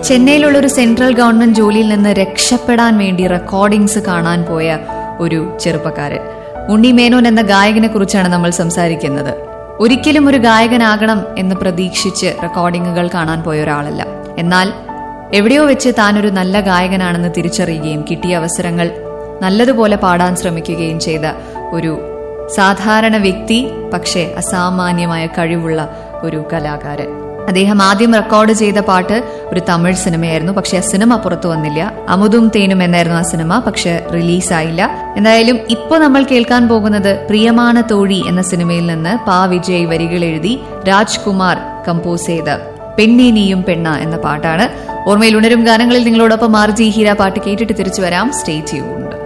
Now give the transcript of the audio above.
ചെന്നൈയിലുള്ള ഒരു central government ജോലിയിൽ നിന്ന് രക്ഷപ്പെടാൻ വേണ്ടി റെക്കോർഡിംഗ്സ് കാണാൻ പോയ ഒരു ചെറുപ്പക്കാരൻ ഉണ്ണി മേനോൻ എന്ന ഗായകനെ കുറിച്ചാണ് നമ്മൾ സംസാരിക്കുന്നത് ഒരിക്കലും ഒരു ഗായകനാകണം എന്ന് പ്രതീക്ഷിച്ച് റെക്കോർഡിങ്ങുകൾ കാണാൻ പോയ ഒരാളല്ല എന്നാൽ എവിടെയോ വെച്ച് താനൊരു നല്ല ഗായകനാണെന്ന് തിരിച്ചറിയുകയും കിട്ടിയ അവസരങ്ങൾ നല്ലതുപോലെ പാടാൻ ശ്രമിക്കുകയും ചെയ്ത ഒരു സാധാരണ വ്യക്തി പക്ഷേ അസാമാന്യമായ കഴിവുള്ള ഒരു കലാകാരൻ അദ്ദേഹം ആദ്യം റെക്കോർഡ് ചെയ്ത പാട്ട് ഒരു തമിഴ് സിനിമയായിരുന്നു പക്ഷെ ആ സിനിമ പുറത്തു വന്നില്ല അമുതും തേനും എന്നായിരുന്നു ആ സിനിമ പക്ഷെ റിലീസായില്ല എന്തായാലും ഇപ്പൊ നമ്മൾ കേൾക്കാൻ പോകുന്നത് പ്രിയമാന തോഴി എന്ന സിനിമയിൽ നിന്ന് പാ വിജയ് വരികൾ എഴുതി രാജ്കുമാർ കമ്പോസ് ചെയ്ത പെണ്ണേ നീയും പെണ്ണ എന്ന പാട്ടാണ് ഓർമ്മയിൽ ഉണരും ഗാനങ്ങളിൽ നിങ്ങളോടൊപ്പം ആർജി ഹീര പാട്ട് കേട്ടിട്ട് തിരിച്ചു വരാം സ്റ്റേ ട്യൂൺഡ്